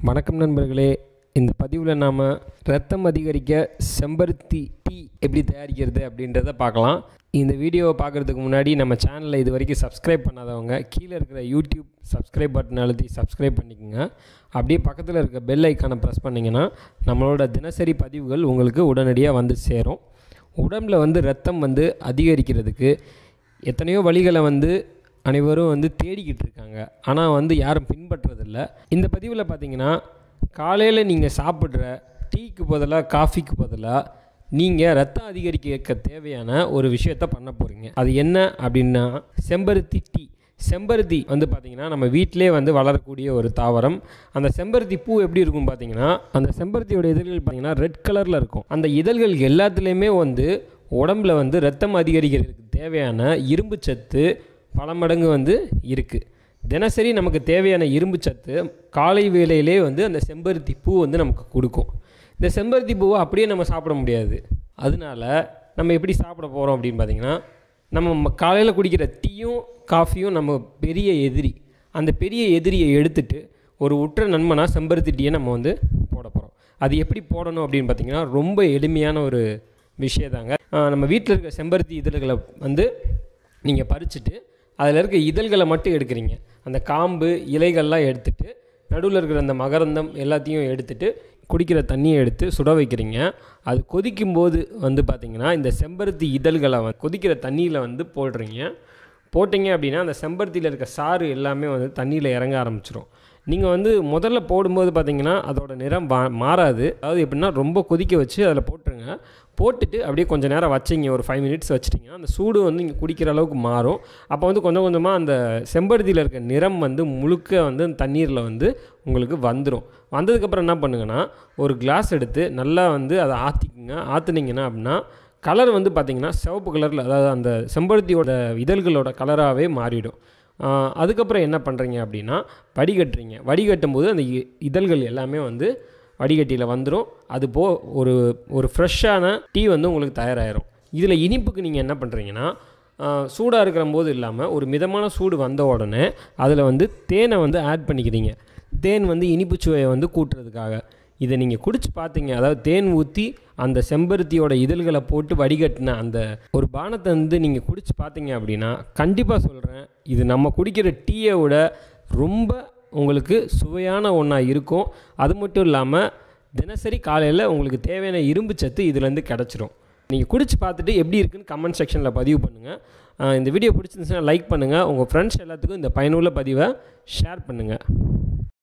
வணக்கம் நண்பர்களே இந்த பதிவில் நாம் ரத்தம் அதிகரிக்க செம்பருத்தி டீ எப்படி தயாரிக்கிறது அப்படின்றத பார்க்கலாம் இந்த வீடியோவை பார்க்குறதுக்கு முன்னாடி நம்ம சேனலை இது வரைக்கும் சப்ஸ்கிரைப் பண்ணாதவங்க கீழே இருக்கிற யூடியூப் சப்ஸ்கிரைப் பட்டன் அழுத்தி சப்ஸ்கிரைப் பண்ணிக்கோங்க அப்படியே பக்கத்தில் இருக்க பெல் ஐக்கானை ப்ரெஸ் பண்ணிங்கன்னா நம்மளோட தினசரி பதிவுகள் உங்களுக்கு உடனடியாக வந்து சேரும் உடம்பில் வந்து ரத்தம் வந்து அதிகரிக்கிறதுக்கு எத்தனையோ வழிகளை வந்து அனைவரும் வந்து தேடிக்கிட்டு இருக்காங்க ஆனால் வந்து யாரும் பின்பற்றதில்ல இந்த பதிவில் பார்த்தீங்கன்னா காலையில் நீங்கள் சாப்பிட்ற டீக்கு பதிலாக காஃபிக்கு பதிலாக நீங்கள் ரத்தம் அதிகரிக்க தேவையான ஒரு விஷயத்த பண்ண போகிறீங்க அது என்ன அப்படின்னா செம்பருத்தி டீ செம்பருத்தி வந்து பார்த்திங்கன்னா நம்ம வீட்டிலே வந்து வளரக்கூடிய ஒரு தாவரம் அந்த செம்பருத்தி பூ எப்படி இருக்கும் பார்த்தீங்கன்னா அந்த செம்பருத்தியோட இதழ்கள் பார்த்தீங்கன்னா ரெட் கலரில் இருக்கும் அந்த இதழ்கள் எல்லாத்துலேயுமே வந்து உடம்புல வந்து ரத்தம் அதிகரிக்கிறதுக்கு தேவையான இரும்பு சத்து பல மடங்கு வந்து இருக்குது தினசரி நமக்கு தேவையான இரும்பு சத்து காலை வேளையிலே வந்து அந்த செம்பருத்தி பூ வந்து நமக்கு கொடுக்கும் இந்த செம்பருத்தி பூவை அப்படியே நம்ம சாப்பிட முடியாது அதனால நம்ம எப்படி சாப்பிட போகிறோம் அப்படின்னு பார்த்தீங்கன்னா நம்ம காலையில் குடிக்கிற டீயும் காஃபியும் நம்ம பெரிய எதிரி அந்த பெரிய எதிரியை எடுத்துட்டு ஒரு உற்ற நண்பனாக செம்பருத்தி டீயை நம்ம வந்து போட போகிறோம் அது எப்படி போடணும் அப்படின்னு பார்த்தீங்கன்னா ரொம்ப எளிமையான ஒரு விஷயதாங்க நம்ம வீட்டில் இருக்க செம்பருத்தி இதழ்களை வந்து நீங்கள் பறிச்சுட்டு அதில் இருக்க இதழ்களை மட்டும் எடுக்கிறீங்க அந்த காம்பு இலைகள்லாம் எடுத்துட்டு நடுவில் இருக்கிற அந்த மகரந்தம் எல்லாத்தையும் எடுத்துட்டு குடிக்கிற தண்ணியை எடுத்து சுட வைக்கிறீங்க அது கொதிக்கும் போது வந்து பார்த்திங்கன்னா இந்த செம்பருத்தி இதழ்களை வந்து கொதிக்கிற தண்ணியில் வந்து போடுறீங்க போட்டிங்க அப்படின்னா அந்த செம்பருத்தியில் இருக்க சாறு எல்லாமே வந்து தண்ணியில் இறங்க ஆரம்பிச்சிடும் நீங்கள் வந்து முதல்ல போடும்போது பார்த்தீங்கன்னா அதோட நிறம் வா மாறாது அதாவது எப்படின்னா ரொம்ப கொதிக்க வச்சு அதில் போட்டுருங்க போட்டுட்டு அப்படியே கொஞ்சம் நேரம் வச்சிங்க ஒரு ஃபைவ் மினிட்ஸ் வச்சிட்டிங்கன்னா அந்த சூடு வந்து இங்கே குடிக்கிற அளவுக்கு மாறும் அப்போ வந்து கொஞ்சம் கொஞ்சமாக அந்த செம்பருத்தியில் இருக்க நிறம் வந்து முழுக்க வந்து தண்ணீரில் வந்து உங்களுக்கு வந்துடும் வந்ததுக்கப்புறம் என்ன பண்ணுங்கன்னா ஒரு கிளாஸ் எடுத்து நல்லா வந்து அதை ஆற்றிக்குங்க ஆற்றுனீங்கன்னா அப்படின்னா கலர் வந்து பார்த்திங்கன்னா சிவப்பு கலரில் அதாவது அந்த செம்பருத்தியோட இதழ்களோட கலராகவே மாறிடும் அதுக்கப்புறம் என்ன பண்ணுறீங்க அப்படின்னா வடிகட்டுறீங்க வடிகட்டும் போது அந்த இதழ்கள் எல்லாமே வந்து வடிகட்டியில் வந்துடும் அது போ ஒரு ஒரு ஃப்ரெஷ்ஷான டீ வந்து உங்களுக்கு தயாராகிடும் இதில் இனிப்புக்கு நீங்கள் என்ன பண்ணுறீங்கன்னா சூடாக இருக்கிற போது இல்லாமல் ஒரு மிதமான சூடு வந்த உடனே அதில் வந்து தேனை வந்து ஆட் பண்ணிக்கிறீங்க தேன் வந்து இனிப்பு சுவையை வந்து கூட்டுறதுக்காக இதை நீங்கள் குடிச்சு பார்த்தீங்க அதாவது தேன் ஊற்றி அந்த செம்பருத்தியோட இதழ்களை போட்டு வடிகட்டின அந்த ஒரு பானத்தை வந்து நீங்கள் குடிச்சு பார்த்தீங்க அப்படின்னா கண்டிப்பாக சொல்கிறேன் இது நம்ம குடிக்கிற டீயை விட ரொம்ப உங்களுக்கு சுவையான ஒன்றா இருக்கும் அது மட்டும் இல்லாமல் தினசரி காலையில் உங்களுக்கு தேவையான இரும்பு சத்து இதுலேருந்து கிடச்சிரும் நீங்கள் குடிச்சு பார்த்துட்டு எப்படி இருக்குன்னு கமெண்ட் செக்ஷனில் பதிவு பண்ணுங்கள் இந்த வீடியோ பிடிச்சிருந்துச்சுன்னா லைக் பண்ணுங்கள் உங்கள் ஃப்ரெண்ட்ஸ் எல்லாத்துக்கும் இந்த பயனுள்ள பதிவை ஷேர் பண்ணுங்கள்